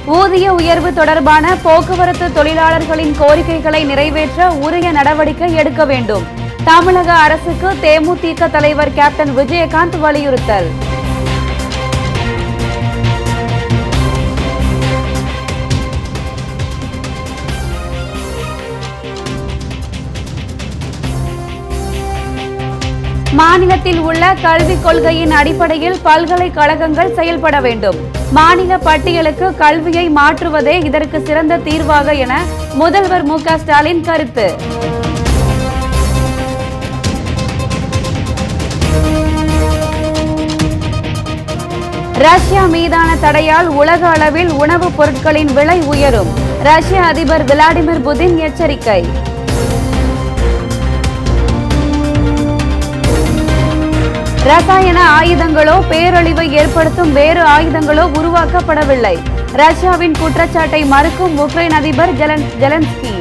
ஊதிய உயர்வு தொடர்பான போக்குவரத்து தொழிலாளர்களின் கோரிக்கைகளை நிறைவேற்ற உரிய நடவடிக்கை எடுக்க வேண்டும் தமிழக அரசுக்கு தேமுதிக தலைவர் கேப்டன் விஜயகாந்த் வலியுறுத்தல் மாநிலத்தில் உள்ள கல்விக் கொள்கையின் அடிப்படையில் பல்கலைக்கழகங்கள் செயல்பட வேண்டும் மாநில பட்டியலுக்கு கல்வியை மாற்றுவதே இதற்கு சிறந்த தீர்வாக என முதல்வர் மு க ஸ்டாலின் கருத்து ரஷ்யா மீதான தடையால் உலக அளவில் உணவுப் பொருட்களின் விலை உயரும் ரஷ்ய அதிபர் விளாடிமிர் புதின் எச்சரிக்கை ரசாயன ஆயுதங்களோ பேரழிவை ஏற்படுத்தும் வேறு ஆயுதங்களோ உருவாக்கப்படவில்லை ரஷ்யாவின் குற்றச்சாட்டை மறுக்கும் உக்ரைன் அதிபர் ஜெலன் ஜெலன்ஸ்கி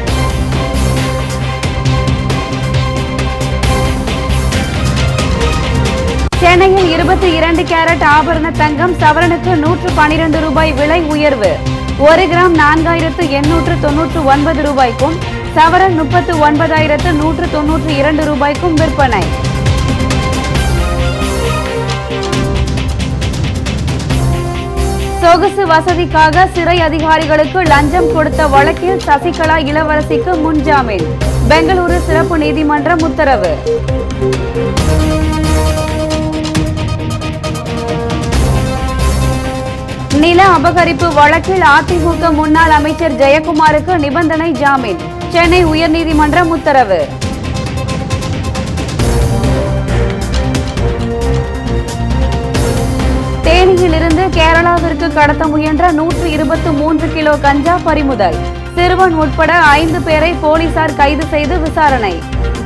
சென்னையில் இருபத்தி இரண்டு கேரட் ஆபரண தங்கம் சவரனுக்கு நூற்று பனிரெண்டு ரூபாய் விலை உயர்வு ஒரு கிராம் நான்காயிரத்து எண்ணூற்று தொன்னூற்று ஒன்பது ரூபாய்க்கும் சவரன் முப்பத்து ஒன்பதாயிரத்து நூற்று தொன்னூற்று இரண்டு ரூபாய்க்கும் விற்பனை சொகுசு வசதிக்காக சிறை அதிகாரிகளுக்கு லஞ்சம் கொடுத்த வழக்கில் சசிகலா இளவரசிக்கு முன்ஜாமீன் பெங்களூரு சிறப்பு நீதிமன்றம் உத்தரவு நில அபகரிப்பு வழக்கில் அதிமுக முன்னாள் அமைச்சர் ஜெயக்குமாருக்கு நிபந்தனை ஜாமீன் சென்னை உயர்நீதிமன்றம் உத்தரவு தேனியிலிருந்து கேரளாவிற்கு கடத்த முயன்ற நூற்று இருபத்து மூன்று கிலோ கஞ்சா பறிமுதல் சிறுவன் உட்பட ஐந்து பேரை போலீசார் கைது செய்து விசாரணை